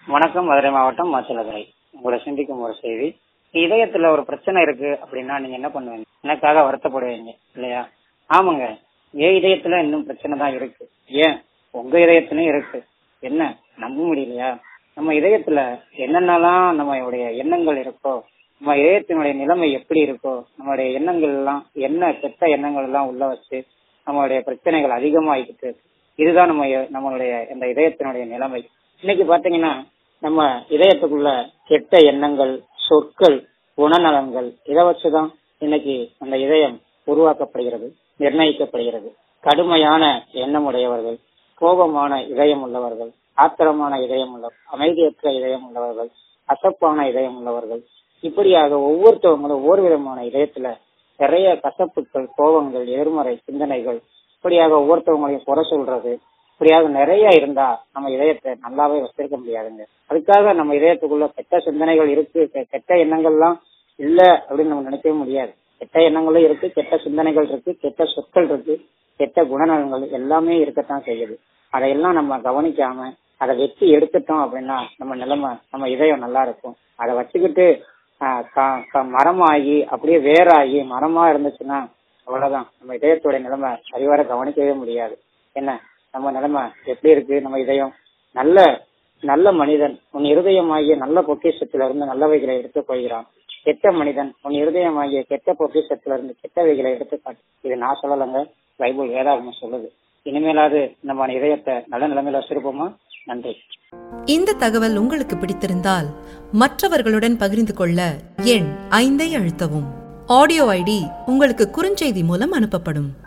வணக்கம் மதுரை மாவட்டம் மாச்சலதுறை உங்களை சிந்திக்கும் ஒரு செய்தி இதயத்துல ஒரு பிரச்சனை இருக்கு அப்படின்னா நீங்க என்ன பண்ணுவீங்க எனக்காக வருத்தப்படுவீங்க இல்லையா ஆமாங்க என் இதயத்துல இன்னும் பிரச்சனை தான் இருக்கு ஏன் உங்க இதயத்திலயும் இருக்கு என்ன நம்ப முடியலையா நம்ம இதயத்துல என்னென்னலாம் நம்மளுடைய எண்ணங்கள் இருக்கோ நம்ம இதயத்தினுடைய நிலைமை எப்படி இருக்கோ நம்மளுடைய எண்ணங்கள் எல்லாம் என்ன கெட்ட எண்ணங்கள் எல்லாம் உள்ள வச்சு நம்மளுடைய பிரச்சனைகள் அதிகமாகிக்கிட்டு இருக்கு. இதுதான் நம்ம நம்மளுடைய இந்த இதயத்தினுடைய நிலைமை இன்னைக்கு பாத்தீங்கன்னா நம்ம இதயத்துக்குள்ள கெட்ட எண்ணங்கள் சொற்கள் குணநலன்கள் இதை வச்சுதான் இன்னைக்கு அந்த இதயம் உருவாக்கப்படுகிறது நிர்ணயிக்கப்படுகிறது கடுமையான எண்ணம் உடையவர்கள் கோபமான இதயம் உள்ளவர்கள் ஆத்திரமான இதயம் உள்ள அமைதியற்ற இதயம் உள்ளவர்கள் கசப்பான இதயம் உள்ளவர்கள் இப்படியாக ஒவ்வொருத்தவங்களும் ஒவ்வொரு விதமான இதயத்துல நிறைய கசப்புகள் கோபங்கள் எதிர்மறை சிந்தனைகள் இப்படியாக ஒவ்வொருத்தவங்களையும் குறை சொல்றது இப்படியாக நிறைய இருந்தா நம்ம இதயத்தை நல்லாவே வச்சிருக்க முடியாதுங்க அதுக்காக நம்ம இதயத்துக்குள்ள கெட்ட சிந்தனைகள் இருக்கு கெ- கெட்ட எண்ணங்கள்லாம் இல்ல அப்படின்னு நம்ம நினைக்கவே முடியாது கெட்ட எண்ணங்களும் இருக்கு கெட்ட சிந்தனைகள் இருக்கு கெட்ட சொற்கள் இருக்கு கெட்ட குணநலன்கள் எல்லாமே இருக்கத்தான் செய்யுது அதையெல்லாம் நம்ம கவனிக்காம அதை வெட்டி எடுத்துட்டோம் அப்படின்னா நம்ம நிலைமை நம்ம இதயம் நல்லா இருக்கும் அதை வச்சுக்கிட்டு ஆஹ் க- க- மரமாகி அப்படியே வேராகி மரமா இருந்துச்சுன்னா அவ்வளவுதான் நம்ம இதயத்தோட நிலைமை சரிவர கவனிக்கவே முடியாது என்ன நம்ம நிலைமை எப்படி இருக்கு நம்ம இதயம் நல்ல நல்ல மனிதன் உன் இருதயமாகிய நல்ல பொக்கிஷத்திலிருந்து நல்லவைகளை எடுத்துக் கொள்கிறான் கெட்ட மனிதன் உன் இருதயமாகிய கெட்ட பொக்கிஷத்திலிருந்து கெட்டவைகளை எடுத்து காட்டு இது நான் சொல்லலைங்க பைபிள் வேதாகமம் சொல்லுது இனிமேலாவது நம்ம இதயத்தை நல்ல நிலைமையில வச்சிருப்போமா நன்றி இந்த தகவல் உங்களுக்கு பிடித்திருந்தால் மற்றவர்களுடன் பகிர்ந்து கொள்ள எண் ஐந்தை அழுத்தவும் ஆடியோ ஐடி உங்களுக்கு குறுஞ்செய்தி மூலம் அனுப்பப்படும்